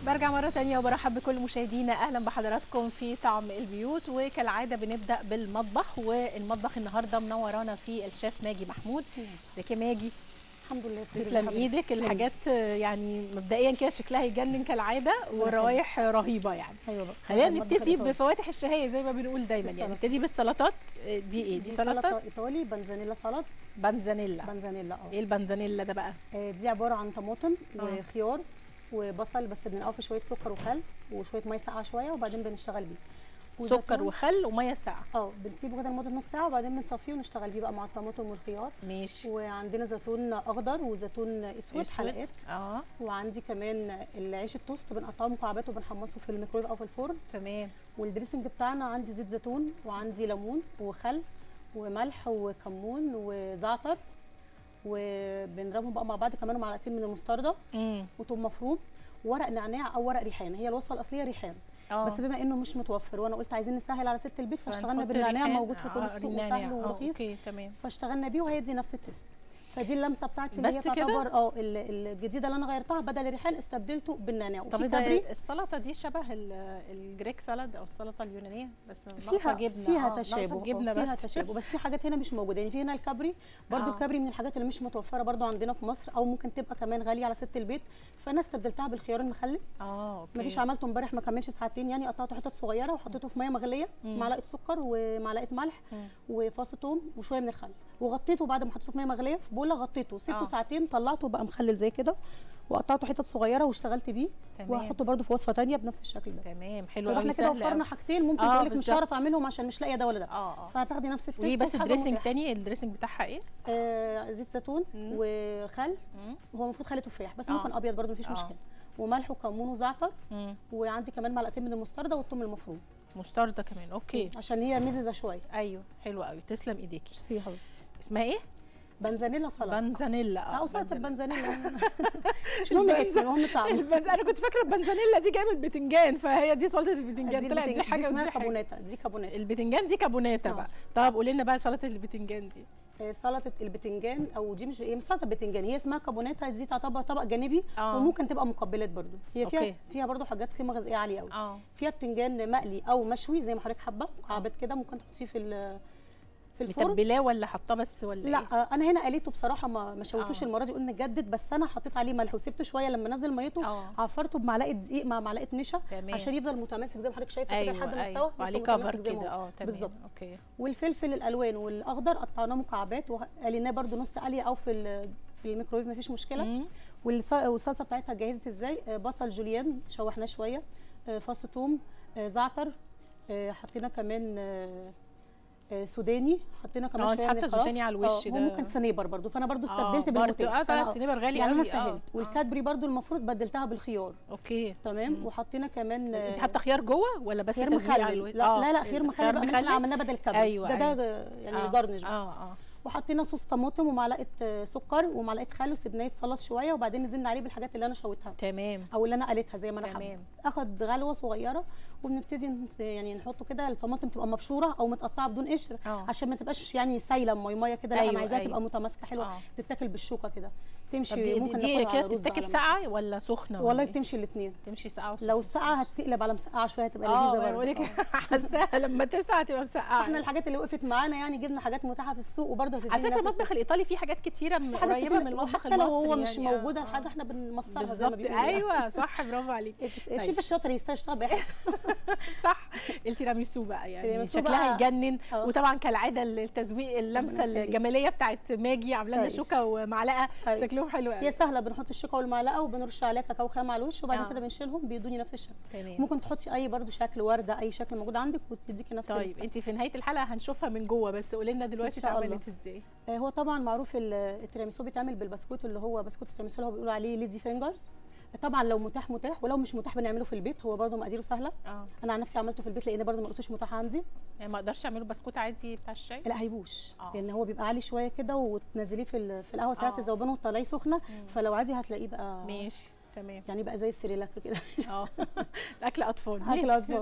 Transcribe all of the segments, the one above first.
برجع مرة تانية وبرحب بكل مشاهدينا أهلا بحضراتكم في طعم البيوت وكالعادة بنبدأ بالمطبخ والمطبخ النهاردة منورانا فيه الشيف ماجي محمود ازيك يا ماجي الحمد لله بخير تسلم يا حبيبتي. ايدك الحاجات يعني مبدئيا كده شكلها يجنن كالعادة والروايح رهيبة يعني ايوه بقى خلينا المطبخ نبتدي الإيطالي. بفواتح الشهية زي ما بنقول دايما يعني السلطة. نبتدي بالسلطات دي ايه دي دي سلطة سلطه ايطالي بنزانيلا سلطه بنزانيلا بنزانيلا اه ايه البنزانيلا ده بقى آه، دي عباره عن طماطم آه. وخيار وبصل بس بنقعه في شويه سكر وخل وشويه ميه ساقعه شويه وبعدين بنشتغل بيه سكر وزيتون. وخل وميه ساقعة اه بنسيبه كده لمده نص ساعه وبعدين بنصفيه ونشتغل بيه بقى مع الطماطم والخيار ماشي وعندنا زيتون اخضر وزيتون اسود, اسود حلقات اه وعندي كمان العيش التوست بنقطعه مكعبات وبنحمصه في الميكرويف او في الفرن تمام والدريسنج بتاعنا عندي زيت زيتون وعندي ليمون وخل وملح وكمون وزعتر وبنضربهم بقى مع بعض كمان معلقتين من المستردة امم وثوم مفروم ورق نعناع او ورق ريحان هي الوصفه الاصليه ريحان اه بس بما انه مش متوفر وانا قلت عايزين نسهل على ست البيت فاشتغلنا فنحط بالنعناع ريحان. موجود في كل آه، السوق النعناع. وسهل آه، ورخيص اوكي تمام فاشتغلنا بيه وهيدي نفس التست فدي اللمسه بتاعتي اللي هي بس كده؟ تعتبر اه ال- الجديده اللي انا غيرتها بدل الريحان استبدلته بالنعناع طب وفي ده كابري السلطه دي شبه ال- الجريك سالاد او السلطه اليونانيه بس فيها ناقصه جبنه فيها آه، تشابه ناقصه آه، جبنه فيها بس تشابه بس في حاجات هنا مش موجوده يعني في هنا الكابري برضو آه. الكابري من الحاجات اللي مش متوفره برضو عندنا في مصر او ممكن تبقى كمان غاليه على ست البيت فانا استبدلتها بالخيار المخلل اه اوكي مفيش عملته امبارح ما كملش ساعتين يعني قطعته حتت صغيره وحطيته في ميه مغليه معلقه سكر ومعلقه ملح مم. وفاص ثوم وشويه من الخل وغطيته بعد ما حطيته في ميه مغليه في بوله غطيته سبته آه. ساعتين طلعته بقى مخلل زي كده وقطعته حتت صغيره واشتغلت بيه تمام. وهحطه برضو في وصفه تانية بنفس الشكل ده تمام حلو طب قوي احنا كده سهل وفرنا أوي. حاجتين ممكن آه، تقول لك مش بالظبط. هعرف اعملهم عشان مش لاقيه ده ولا ده اه اه فهتاخدي نفس التيست قولي بس وحاجة الدريسنج متاحة. تاني الدريسنج بتاعها ايه آه زيت زيتون مم. وخل مم. هو المفروض خل تفاح بس آه. ممكن ابيض برضو مفيش آه. مشكله وملح وكمون وزعتر مم. وعندي كمان معلقتين من المستردة والثوم المفروم مستردة كمان اوكي عشان هي مززه شويه ايوه حلو قوي تسلم ايديكي ميرسي يا حبيبتي اسمها ايه بنزانيلا سلطه بنزانيلا اه سلطه بنزانيلا. البنزانيلا مش مهم اسم المهم طعم البنز... انا كنت فاكره البنزانيلا دي جايه من البتنجان فهي دي سلطه البتنجان طلعت البتنج- دي حاجه اسمها ودي حاجه كابوناتا دي كابوناتا البتنجان دي كابوناتا آه. بقى طب قولي لنا بقى سلطه البتنجان دي آه، سلطه البتنجان او دي مش هي مش سلطه بتنجان هي اسمها كابوناتا دي تعتبر طبق جانبي آه. وممكن تبقى مقبلات برضو هي فيها أوكي. فيها برضو حاجات قيمه غذائيه عاليه قوي اه فيها بتنجان مقلي او مشوي زي ما حضرتك حابه مكعبات كده ممكن تحطيه في ال- في الفرن متبلاه ولا حاطاه بس ولا لا إيه؟ آه، انا هنا قليته بصراحه ما ما شويتوش آه. المره دي قلنا نجدد بس انا حطيت عليه ملح وسبته شويه لما نزل ميته آه. عفرته بمعلقه دقيق مع معلقه نشا تمام. عشان يفضل متماسك زي ما حضرتك شايفه كده ايوه لحد ما ايوه استوى وعليه لسه كفر متماسك زي ما كده هو. اه تمام بالظبط اوكي والفلفل الالوان والاخضر قطعناه مكعبات وقليناه برده نص قليه او في ال- في الميكرويف مفيش مشكله مم. والص- والصلصه بتاعتها جهزت ازاي آه، بصل جوليان شوحناه شويه آه، فص ثوم آه، زعتر آه، حطينا كمان آه، آه، سوداني حطينا كمان اه انت شويه من حاطه الخلاط. سوداني على الوش آه، ده وممكن صنيبر برضو فانا برضو آه، استبدلت برضو. بالموتيل اه طبعا فأنا- الصنيبر غالي يعني انا قوي سهلت اه والكادبري برضو المفروض بدلتها بالخيار اوكي تمام وحطينا كمان انت آه، حاطه خيار جوه ولا بس خيار تزويق على مخلل الوش؟ لا آه، لا لا خيار مخلل بقى اللي احنا عملناه بدل الكابري أيوة، ده ده أيوة. آه، يعني آه، الجرنش بس اه اه وحطينا صوص طماطم ومعلقه آه، سكر ومعلقه خل وسبناه يتصلص شويه وبعدين نزلنا عليه بالحاجات اللي انا شويتها تمام او اللي انا قليتها زي ما انا حابه تمام. اخد غلوه صغيره وبنبتدي نس- يعني نحطه كده الطماطم تبقى مبشوره او متقطعه بدون قشر آه. عشان ما تبقاش يعني سايله ميه ميه كده لا أيوة، انا عايزاها أيوة. تبقى متماسكه حلوه آه. تتاكل بالشوكه كده طب تمشي دي, دي, ممكن دي ناكلها كده على رز تتاكل على ساقعه ولا سخنه ولا والله إيه؟ بتمشي الاثنين تمشي ساقعه وسخنه لو الساقعه هتقلب على مسقعه شويه هتبقى اه لذيذه انا برضه بقول لك آه. حاساها لما تسقع تبقى مسقعه احنا الحاجات اللي وقفت معانا يعني جبنا حاجات متاحه في السوق وبرضه هتدينا على فكره نفس المطبخ الايطالي فيه حاجات كتيره من حاجات قريبه كتير من المطبخ وحتى لو المصري هو مش يعني. موجوده آه. الحاجه احنا بنمصرها زي ما بالظبط بيقولوا يعني. ايوه صح برافو عليك الشيف الشاطر يشتغل بأي حاجه صح التيراميسو بقى يعني التيراميسو شكلها بقى- يجنن آه. وطبعا كالعاده التزويق اللمسه ربنا يخليك. الجماليه بتاعت ماجي عامله لنا عايش. شوكه ومعلقه أيوة. شكلهم حلو هي قوي سهله بنحط الشوكه والمعلقه وبنرش عليها كاكاو خام على الوش وبعدين آه. كده بنشيلهم بيدوني نفس الشكل تمام ممكن تحطي اي برضو شكل ورده اي شكل موجود عندك وتديكي نفس طيب الستايل. انت في نهايه الحلقه هنشوفها من جوه بس قولي لنا دلوقتي إن شاء الله. اتعملت ازاي آه، هو طبعا معروف ال- التيراميسو بيتعمل بالبسكوت اللي هو بسكوت التيراميسو اللي هو بيقولوا عليه ليزي فينجرز طبعا لو متاح متاح ولو مش متاح بنعمله في البيت هو برضو مقاديره سهله اه انا عن نفسي عملته في البيت لان برضو ما لقيتوش متاح عندي يعني ما اقدرش اعمله بسكوت عادي بتاع الشاي لا هيبوش آه. لان هو بيبقى عالي شويه كده وتنزليه في ال- في القهوه ساعات آه. تذوبانه وتطلعيه سخنه فلو عادي هتلاقيه بقى ماشي تمام يعني بقى زي السريلاك كده اه اكل اطفال اكل ماشي. اطفال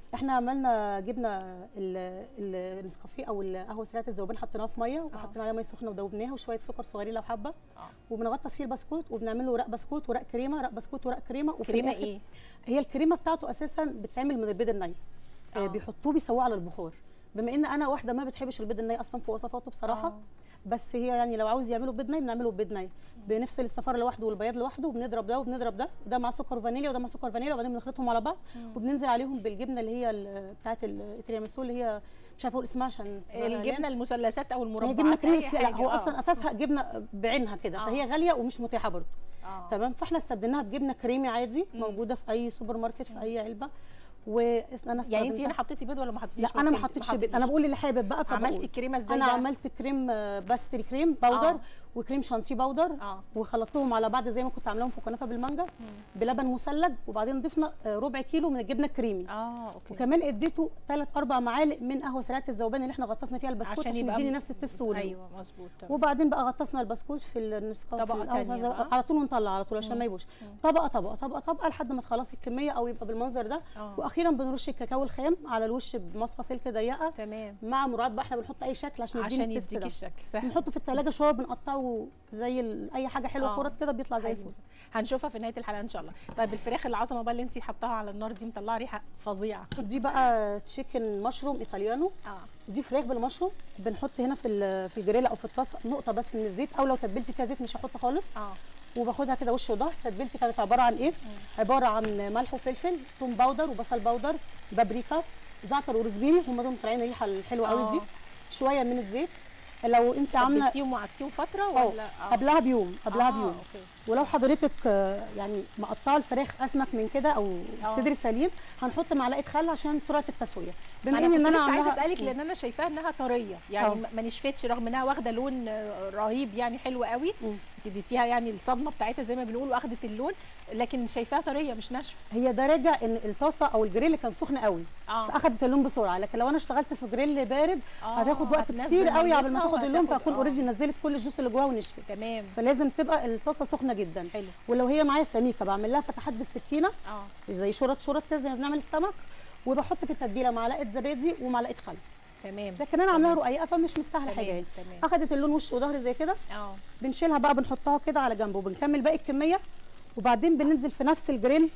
احنا عملنا جبنا ال- ال- النسكافيه او القهوه سريعه الذوبان حطيناها في ميه وحطينا عليها ميه سخنه ودوبناها وشويه سكر صغيرين لو حابه آه. وبنغطس فيه البسكوت وبنعمل له ورق بسكوت ورق كريمه ورق بسكوت ورق كريمه وفي كريمه الآخر- ايه هي الكريمه بتاعته اساسا بتتعمل من البيض الني آه. آه. بيحطوه بيسووه على البخار بما ان انا واحده ما بتحبش البيض الني اصلا في وصفاته بصراحه آه. آه. بس هي يعني لو عاوز يعملوا بيض ني بنعمله بيض ني بنفصل الصفار لوحده والبياض لوحده وبنضرب ده وبنضرب ده ده مع سكر فانيليا وده مع سكر فانيليا وبعدين بنخلطهم على بعض وبننزل عليهم بالجبنه اللي هي ال- بتاعه التيراميسو اللي هي مش عارفه اقول اسمها عشان الجبنه المثلثات او هي المربعات جبنه كريم أي بس لا هو حاجة. آه. اصلا اساسها جبنه بعينها كده آه. فهي غاليه ومش متاحه برضه آه. تمام فاحنا استبدلناها بجبنه كريمي عادي موجوده في اي سوبر ماركت في اي علبه وانا يعني انت استخدمتها- هنا حطيتي بيض ولا ما حطيتيش لا انا ما فهمت- حطيتش بيض انا حطيتيش. بقول اللي حابب بقى فبقول. عملتي الكريمه ازاي انا بقى؟ عملت كريم آه، باستري كريم باودر آه. وكريم شانتيه باودر اه وخلطتهم على بعض زي ما كنت عاملاهم في كنافه بالمانجا بلبن مثلج وبعدين ضفنا آه، ربع كيلو من الجبنه الكريمي اه اوكي وكمان اديته ثلاث اربع معالق من قهوه سريعه الذوبان اللي احنا غطسنا فيها البسكوت عشان عشان, يبقى يديني م- نفس التست واللون ايوه مظبوط تمام. وبعدين بقى غطسنا البسكوت في النسكافيه طبقة في القهوة تانية الزو- بقى. على طول ونطلع على طول عشان ما يبوش طبقه طبقه طبقه طبقه لحد ما تخلصي الكميه او يبقى بالمنظر ده آه. واخيرا بنرش الكاكاو الخام على الوش بمصفى سلك ضيقه تمام مع مراد بقى احنا بنحط اي شكل عشان يديني عشان التست يديكي ده الشكل صح بنحطه في الثلاجه شويه بنقطعه زي ال- اي حاجه حلوه آه. خرط كده بيطلع زي عايزة الفل أوصل. هنشوفها في نهايه الحلقه ان شاء الله طيب الفراخ العظمه بقى اللي انت حطاها على النار دي مطلعه ريحه فظيعه دي بقى تشيكن مشروم ايطاليانو اه دي فراخ بالمشروم بنحط هنا في ال- في الجريل او في الطاسه نقطه بس من الزيت او لو تتبلتي فيها زيت مش هحط خالص اه وباخدها كده وش وظهر تتبيلتي كانت عباره عن ايه عباره عن ملح وفلفل ثوم باودر وبصل باودر بابريكا زعتر وروزميري هم دول طالعين الريحه الحلوه قوي آه. دي شويه من الزيت لو انت عامله تبلتيهم وقعدتيهم فتره اه ولا اه قبلها بيوم قبلها آه، بيوم أوكي. ولو حضرتك آه، يعني مقطعه الفراخ اسمك من كده او آه. صدر سليم هنحط معلقه خل عشان سرعه التسويه بما انا ان كنت ان انا لسه عايزه عاملاها اسالك لان انا شايفاها انها طريه يعني آه. ما- ما نشفتش رغم انها واخده لون آه، رهيب يعني حلو قوي مم. انت اديتيها يعني الصدمه بتاعتها زي ما بنقول واخدت اللون لكن شايفاها طريه مش ناشفه هي ده راجع ان الطاسه او الجريل كان سخن قوي اه فاخدت اللون بسرعه لكن لو انا اشتغلت في جريل بارد آه، هتاخد وقت هتنزل كتير قوي قبل ما ميتها تاخد اللون وهتاخد- فاكون آه. اوريدي نزلت كل الجوس اللي جواها ونشفت تمام فلازم تبقى الطاسه سخنه جدا حلو ولو هي معايا سميكه بعمل لها فتحات بالسكينه اه زي شرط شرط كده زي ما بنعمل السمك وبحط في التتبيله معلقه زبادي ومعلقه خل تمام لكن انا عاملاها رقيقه فمش مستاهله حاجه تمام يعني تمام اخدت اللون وش وظهر زي كده اه بنشيلها بقى بنحطها كده على جنب وبنكمل باقي الكميه وبعدين بننزل في نفس الجريل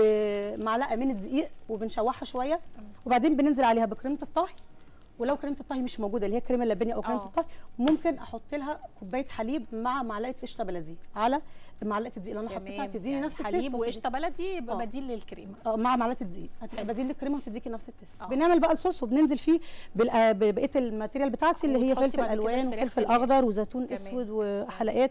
بمعلقه من الدقيق وبنشوحها شويه وبعدين بننزل عليها بكريمه الطهي ولو كريمه الطهي مش موجوده اللي هي كريمه اللباني او كريمه آه. الطهي ممكن احط لها كوبايه حليب مع معلقه قشطه بلدي على معلقه الدقيق اللي انا حطيتها تمام تديني يعني نفس حليب التيست وتدي- وقشطه بلدي يبقى آه. بديل للكريمه اه مع معلقه الدقيق هتبقى حلو. بديل للكريمه وتديكي نفس التيست آه. بنعمل بقى الصوص وبننزل فيه بالآ- ببقيه الماتيريال بتاعتي اللي هي وتحطي فلفل بعد كده الوان الفراخ وفلفل في الآخر. اخضر وزيتون تمام. اسود وحلقات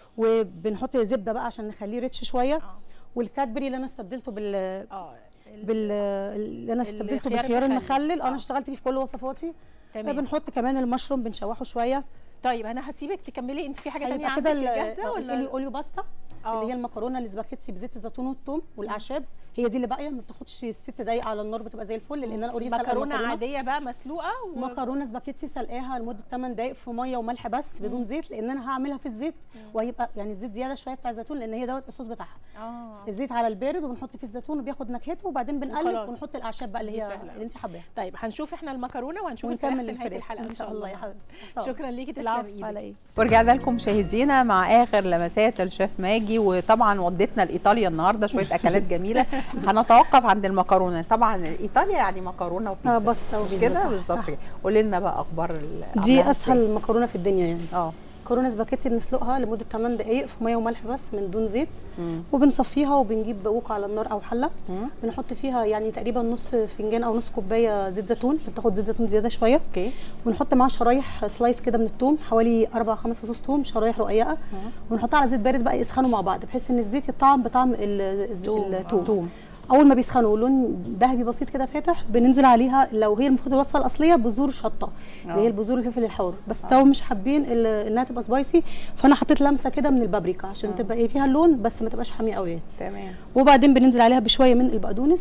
وبنحط زبده بقى عشان نخليه ريتش شويه اه والكادبري اللي انا استبدلته بال اه ال- بال اللي انا استبدلته الخيار بالخيار المخلل. المخلل آه. انا اشتغلت فيه في كل وصفاتي تمام بنحط كمان المشروم بنشوحه شويه طيب انا هسيبك تكملي انت في حاجه تانية هيبقى عندك كده ال- جاهزه آه، ولا الاوليو اوليو باستا آه. اللي هي المكرونه الاسباجيتي بزيت الزيتون والثوم والاعشاب هي دي اللي باقيه ما بتاخدش ست دقايق على النار بتبقى زي الفل لان انا اوريدي سلقة مكرونه المكرونة. عاديه بقى مسلوقه و... مكرونه سباكيتي سلقاها لمده 8 دقائق في ميه وملح بس بدون زيت لان انا هعملها في الزيت وهيبقى يعني الزيت زياده شويه بتاع الزيتون لان هي دوت الصوص بتاعها اه الزيت على البارد وبنحط فيه الزيتون وبياخد نكهته وبعدين بنقلب وخلاص. ونحط الاعشاب بقى اللي دي هي سهلة. اللي انت حاباها طيب هنشوف احنا المكرونه وهنشوف الفراخ ونكمل في نهايه الفراخ الحلقه ان شاء الله يا حبيبتي شكرا ليكي تسلم العفو ايدك على ايه ورجعنا لكم مشاهدينا مع اخر لمسات الشيف ماجي وطبعا ودتنا لايطاليا النهارده شويه اكلات جميله هنتوقف عند المكرونه طبعا ايطاليا يعني مكرونه وبيتزا اه باستا مش وبيتزا، كده صح، بالظبط صح. كده قولي لنا بقى اخبار ال- دي عاملاها اسهل مكرونه في الدنيا يعني إزاي؟ اه مكرونه سباكيتي بنسلقها لمده 8 دقائق في ميه وملح بس من دون زيت مم. وبنصفيها وبنجيب بوق على النار او حله مم. بنحط فيها يعني تقريبا نص فنجان او نص كوبايه زيت زيتون بتاخد زيت زيتون زياده شويه اوكي ونحط معاها شرايح سلايس كده من الثوم حوالي اربع خمس فصوص ثوم شرايح رقيقه ونحطها على زيت بارد بقى يسخنوا مع بعض بحيث ان الزيت يطعم بطعم ال- الز- توم، آه. الثوم اول ما بيسخنوا لون ذهبي بسيط كده فاتح بننزل عليها لو هي المفروض الوصفه الاصليه بذور شطه اللي هي البذور الفلفل الحار بس لو مش حابين ال- انها تبقى سبايسي فانا حطيت لمسه كده من البابريكا عشان تبقى ايه فيها اللون بس ما تبقاش حاميه قوي يعني. تمام وبعدين بننزل عليها بشويه من البقدونس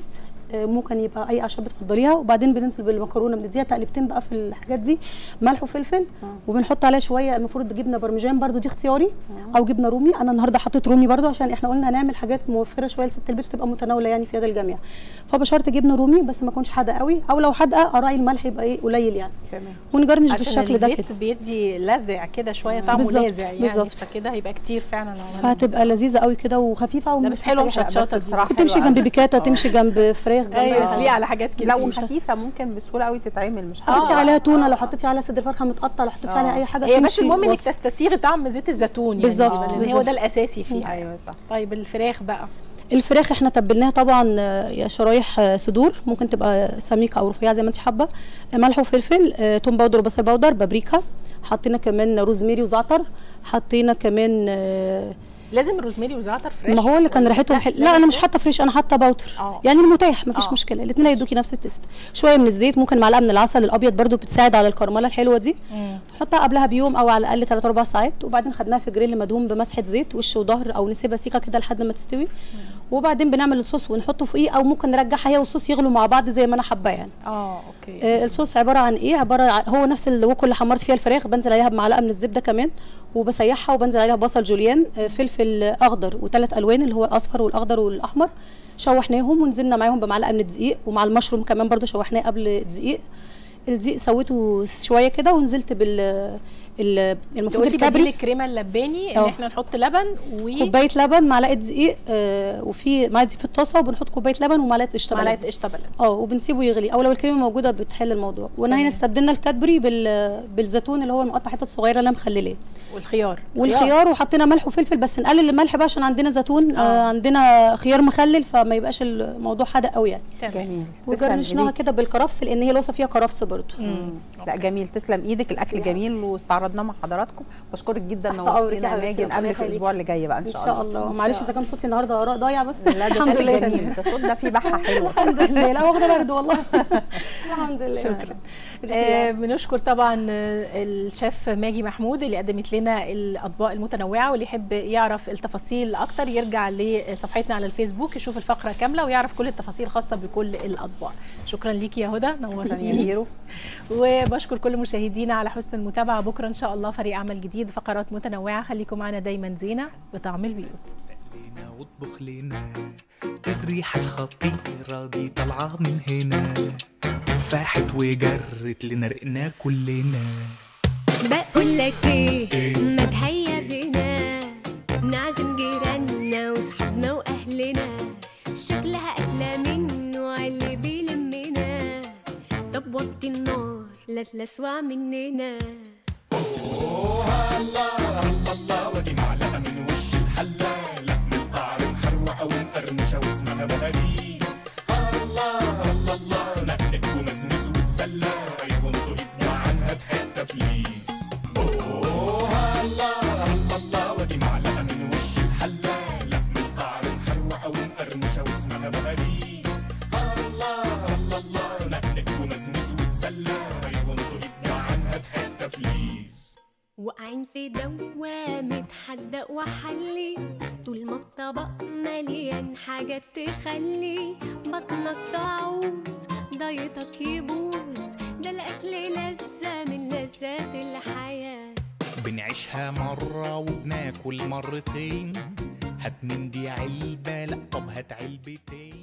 آه، ممكن يبقى اي اعشاب بتفضليها وبعدين بننزل بالمكرونه بنديها تقلبتين بقى في الحاجات دي ملح وفلفل وبنحط عليها شويه المفروض جبنه برمجان برده دي اختياري او جبنه رومي انا النهارده حطيت رومي برده عشان احنا قلنا هنعمل حاجات موفره شويه لست البيت تبقى متناوله يعني في يد الجميع فبشرت جبنه رومي بس ما تكونش حادقه قوي او لو حادقه اراعي الملح يبقى ايه قليل يعني تمام ونجرنش عشان بالشكل ده كده الزيت بيدي لزع كده شويه طعمه بالظبط، لاذع يعني بالظبط. فكده هيبقى كتير فعلا لو عملنا فهتبقى لذيذه قوي كده وخفيفه ده بس حلوه ومش مشطشطه بس دي بصراحة ممكن تمشي حلوة جنب أوي. بيكاتا آه. تمشي جنب فراخ جنب ايوه أي تليق حاجة. على حاجات كتير لا وخفيفه ممكن بسهوله قوي تتعمل مش حطيتي صعبة. عليها تونه لو حطيتي عليها صدر فرخه متقطع لو حطيتي آه. عليها اي حاجه هي بس تمشي المهم انك وصف. تستسيغي طعم زيت الزيتون يعني بالظبط، لأن هو بالظبط. ده الاساسي فيها ايوه صح طيب الفراخ بقى الفراخ احنا تبلناها طبعا آه، يا شرايح آه، صدور ممكن تبقى سميكه او رفيعه زي ما انت حابه آه، ملح وفلفل آه، توم باودر وبصل باودر بابريكا حطينا كمان روزميري وزعتر حطينا كمان آه، لازم روزماري وزعتر فريش ما هو اللي كان ولا- ريحتهم حلو لا انا مش حاطه فريش انا حاطه باودر آه. يعني المتاح مفيش آه. مشكله الاثنين هيدوكي نفس التست شويه من الزيت ممكن معلقه من العسل الابيض برضو بتساعد على الكرمله الحلوه دي مم. نحطها قبلها بيوم او على الاقل 3 4 ساعات وبعدين خدناها في جريل مدهون بمسحه زيت وش وظهر او نسيبها سيكه كده لحد ما تستوي وبعدين بنعمل الصوص ونحطه فوقيه او ممكن نرجعها هي والصوص يغلوا مع بعض زي ما انا حابه يعني اه اوكي آه الصوص عباره عن ايه عباره عن هو نفس الوك اللي حمرت فيها الفراخ بنزل عليها بمعلقه من الزبده كمان وبسيحها وبنزل عليها بصل جوليان آه فلفل اخضر وثلاث الوان اللي هو الاصفر والاخضر والاحمر شوحناهم ونزلنا معاهم بمعلقه من الدقيق ومع المشروم كمان برضو شوحناه قبل الدقيق الدقيق سويته شويه كده ونزلت بال ال- انت المفروض قلتي بديل الكابري الكريمه اللباني ان آه. احنا نحط لبن و كوبايه لبن معلقه دقيق آه وفي معدي في الطاسه وبنحط كوبايه لبن ومعلقه قشطه بلدي. معلقه قشطه بلدي اه وبنسيبه يغلي او لو الكريمه موجوده بتحل الموضوع تمام. وهنا استبدلنا الكادبري بال بالزيتون اللي هو المقطع حتت صغيره اللي انا مخللاه والخيار والخيار وحطينا ملح وفلفل بس نقلل الملح بقى عشان عندنا زيتون آه. آه. عندنا خيار مخلل فما يبقاش الموضوع حادق قوي يعني تمام جميل وجرنشناها تسلم كده بالكرفس لان هي الوصفه فيها كرفس برضه مم. لا جميل تسلم ايدك الاكل جميل واستعرضناه مع حضراتكم بشكرك جدا تحت أمرك نورتينا يا يا حبيبتي، ماجي ربنا نقابلك يخليك. الاسبوع اللي جاي بقى ان ان شاء شاء الله الله معلش اذا كان صوتي النهارده ضايع بس لا ده الحمد صوتك لله جميل ده صوت ده فيه بحه حلوه الحمد لله لا واخده برد والله الحمد لله شكرا ميرسي. آه بنشكر طبعا آه، الشيف ماجي محمود اللي قدمت لنا الاطباق المتنوعه واللي يحب يعرف التفاصيل اكتر يرجع لصفحتنا على الفيسبوك يشوف الفقره كامله ويعرف كل التفاصيل الخاصه بكل الاطباق شكرا ليكي يا هدى نورتيني هيرو وبشكر كل مشاهدينا على حسن المتابعه بكره ان شاء الله فريق عمل جديد فقرات متنوعه خليكم معنا دايما زينه بطعم البيوت لينا واطبخ لنا الريحة الخطيرة دي طالعة من هنا فاحت وجرت لنا رقنا كلنا بقول لك ايه ما تهيا بينا نعزم جيراننا وصحابنا واهلنا شكلها اكله منه اللي بيلمنا طب وطي النار لا تلسوع مننا ودي معلقة من وش الحلة لحم القعر محروقة ومقرمشة واسمها بلاليز الله الله الله نقلك ومزمز وتسلى أيوة انتوا ابدع عنها بحتة بليز أوه الله الله الله ودي معلقة من وش الحلة لحم القعر محروقة ومقرمشة واسمها بلاليز الله الله الله نقلك ومزمز وتسلى أيوة انتوا ابدع عنها بحتة بليز واقعين في دوامة حدق وحلي طول ما الطبق مليان حاجات تخلي بطنك تعوز دايتك يبوظ ده الأكل لذة من لذات الحياة بنعيشها مرة وبناكل مرتين هات من دي علبة لأ طب هات علبتين